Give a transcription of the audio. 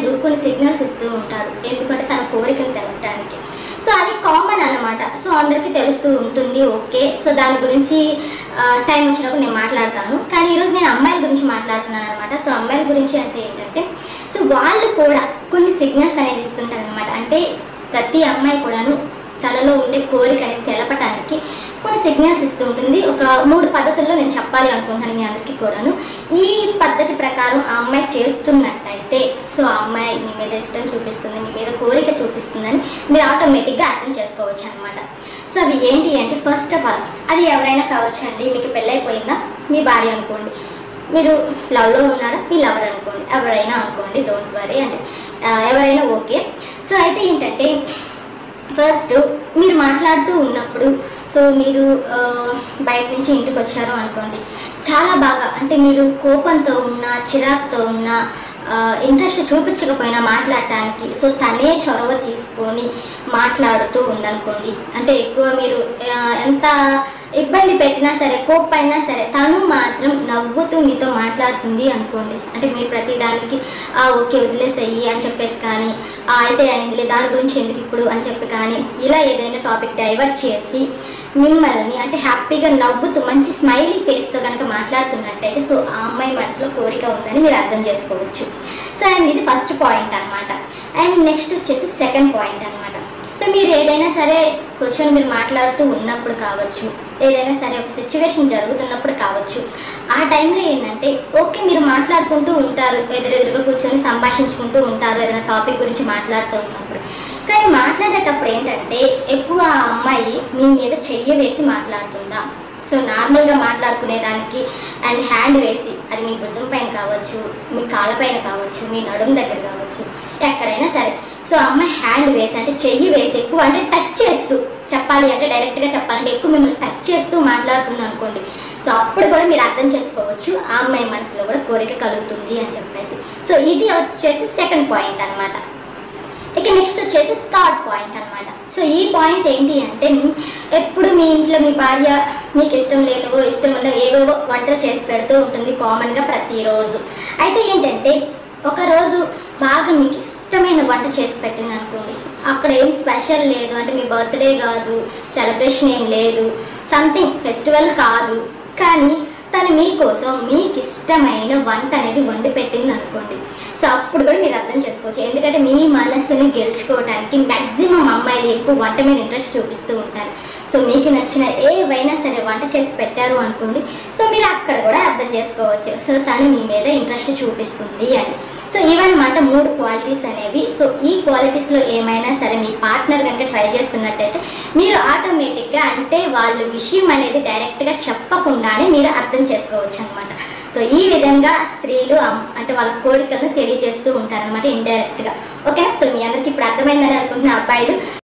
దేవుడు కొన్ని సిగ్నల్స్ ఇస్తూ ఉంటాడు ఎందుకంటే తన కోరికను తెలపడానికి సో అది కామన్ అన్నమాట సో అందరికీ తెలుస్తూ ఉంటుంది ఓకే సో దాని గురించి ఆ, టైం వచ్చినప్పుడు నేను మాట్లాడతాను కానీ ఈరోజు నేను అమ్మాయిల గురించి మాట్లాడుతున్నాను అనమాట సో అమ్మాయిల గురించి అంటే ఏంటంటే సో వాళ్ళు కూడా కొన్ని సిగ్నల్స్ అనేవి ఇస్తుంటారు అనమాట అంటే ప్రతి అమ్మాయి కూడాను తనలో ఉండే కోరిక అనేది తెలపటానికి కొన్ని సిగ్నల్స్ ఇస్తూ ఉంటుంది ఒక మూడు పద్ధతుల్లో నేను చెప్పాలి అనుకుంటున్నాను మీ అందరికీ కూడాను ఈ పద్ధతి ప్రకారం ఆ అమ్మాయి చేస్తున్నట్టయితే సో ఆ అమ్మాయి మీ మీద ఇష్టం చూపిస్తుంది మీ మీద కోరిక చూపిస్తుందని మీరు ఆటోమేటిక్గా అర్థం చేసుకోవచ్చు అనమాట సో అవి ఏంటి అంటే ఫస్ట్ ఆఫ్ ఆల్ అది ఎవరైనా కావచ్చు అండి మీకు పెళ్ళైపోయిందా మీ భార్య అనుకోండి మీరు లవ్లో ఉన్నారా మీ లవర్ అనుకోండి ఎవరైనా అనుకోండి డోంట్ వరీ అంటే ఆ, ఎవరైనా ఓకే సో అయితే ఏంటంటే ఫస్ట్ మీరు మాట్లాడుతూ ఉన్నప్పుడు సో మీరు ఆ, బయట నుంచి ఇంటికి వచ్చారు అనుకోండి చాలా బాగా అంటే మీరు కోపంతో ఉన్నా చిరాకుతో ఉన్నా ఇంట్రెస్ట్ చూపించకపోయినా మాట్లాడటానికి సో తనే చొరవ తీసుకొని మాట్లాడుతూ ఉందనుకోండి అంటే ఎక్కువ మీరు ఆ, ఎంత ఇబ్బంది పెట్టినా సరే కోప్పడినా సరే తను మాత్రం నవ్వుతూ మీతో మాట్లాడుతుంది అనుకోండి అంటే మీరు ప్రతిదానికి "ఆ, ఓకే వదిలేసేయి అని చెప్పేసి కానీ "ఆ, అయితే అయిందిలే దాని గురించి ఎందుకు ఇప్పుడు అని చెప్పి కానీ ఇలా ఏదైనా టాపిక్ డైవర్ట్ చేసి మిమ్మల్ని అంటే హ్యాపీగా నవ్వుతూ మంచి స్మైలీ ఫేస్తో కనుక మాట్లాడుతున్నట్టయితే సో ఆ అమ్మాయి మనసులో కోరిక ఉందని మీరు అర్థం చేసుకోవచ్చు సో అండ్ ఇది ఫస్ట్ పాయింట్ అన్నమాట అండ్ నెక్స్ట్ వచ్చేసి సెకండ్ పాయింట్ అన్నమాట సో మీరు ఏదైనా సరే కూర్చొని మీరు మాట్లాడుతూ ఉన్నప్పుడు కావచ్చు ఏదైనా సరే ఒక సిచ్యువేషన్ జరుగుతున్నప్పుడు కావచ్చు ఆ టైంలో ఏంటంటే ఓకే మీరు మాట్లాడుకుంటూ ఉంటారు ఎదురెదురుగా కూర్చొని సంభాషించుకుంటూ ఉంటారు ఏదైనా టాపిక్ గురించి మాట్లాడుతూ ఉన్నప్పుడు కానీ మాట్లాడేటప్పుడు ఏంటంటే ఎక్కువ ఆ అమ్మాయి మీ మీద చెయ్యి వేసి మాట్లాడుతుందా సో నార్మల్గా మాట్లాడుకునే దానికి అండ్ హ్యాండ్ వేసి అది మీ భుజం పైన కావచ్చు మీ కాళ్ళ పైన కావచ్చు మీ నడుము దగ్గర కావచ్చు ఎక్కడైనా సరే సో అమ్మాయి హ్యాండ్ వేసి అంటే చెయ్యి వేసి ఎక్కువ అంటే టచ్ చేస్తూ చెప్పాలి అంటే డైరెక్ట్గా చెప్పాలంటే ఎక్కువ మిమ్మల్ని టచ్ చేస్తూ మాట్లాడుతుంది అనుకోండి సో అప్పుడు కూడా మీరు అర్థం చేసుకోవచ్చు ఆ అమ్మాయి మనసులో కూడా కోరిక కలుగుతుంది అని చెప్పేసి సో ఇది వచ్చేసి సెకండ్ పాయింట్ అన్నమాట ఇక నెక్స్ట్ వచ్చేసి థర్డ్ పాయింట్ అన్నమాట సో ఈ పాయింట్ ఏంటి అంటే ఎప్పుడు మీ ఇంట్లో మీ భార్య మీకు ఇష్టం లేనివో ఇష్టం ఉన్నవో ఏవేవో వంటలు చేసి పెడుతూ ఉంటుంది కామన్గా ప్రతిరోజు అయితే ఏంటంటే ఒకరోజు బాగా మీకు ఇష్టమైన వంట చేసి పెట్టింది అనుకోండి అక్కడ ఏం స్పెషల్ లేదు అంటే మీ బర్త్డే కాదు సెలబ్రేషన్ ఏం లేదు సంథింగ్ ఫెస్టివల్ కాదు కానీ తను మీకోసం మీకు ఇష్టమైన వంట అనేది వండి పెట్టింది అనుకోండి సో అప్పుడు కూడా మీరు అర్థం చేసుకోవచ్చు ఎందుకంటే మీ మనసుని గెలుచుకోవడానికి మ్యాక్సిమం అమ్మాయిలు ఎక్కువ వంట మీద ఇంట్రెస్ట్ చూపిస్తూ ఉంటారు సో మీకు నచ్చిన ఏవైనా సరే వంట చేసి పెట్టారు అనుకోండి సో మీరు అక్కడ కూడా అర్థం చేసుకోవచ్చు సో తను మీ మీద ఇంట్రెస్ట్ చూపిస్తుంది అని సో ఇవన్నమాట మూడు క్వాలిటీస్ అనేవి సో ఈ క్వాలిటీస్లో ఏమైనా సరే మీ పార్ట్నర్ కనుక ట్రై చేస్తున్నట్టయితే మీరు ఆటోమేటిక్గా అంటే వాళ్ళ విషయం అనేది డైరెక్ట్గా చెప్పకుండానే మీరు అర్థం చేసుకోవచ్చు అనమాట సో ఈ విధంగా స్త్రీలు అమ్- అంటే వాళ్ళ కోరికలను తెలియజేస్తూ ఉంటారనమాట ఇండైరెక్ట్గా ఓకే సో మీ అందరికి ఇప్పుడు అర్థమైందని అనుకుంటున్న అబ్బాయిలు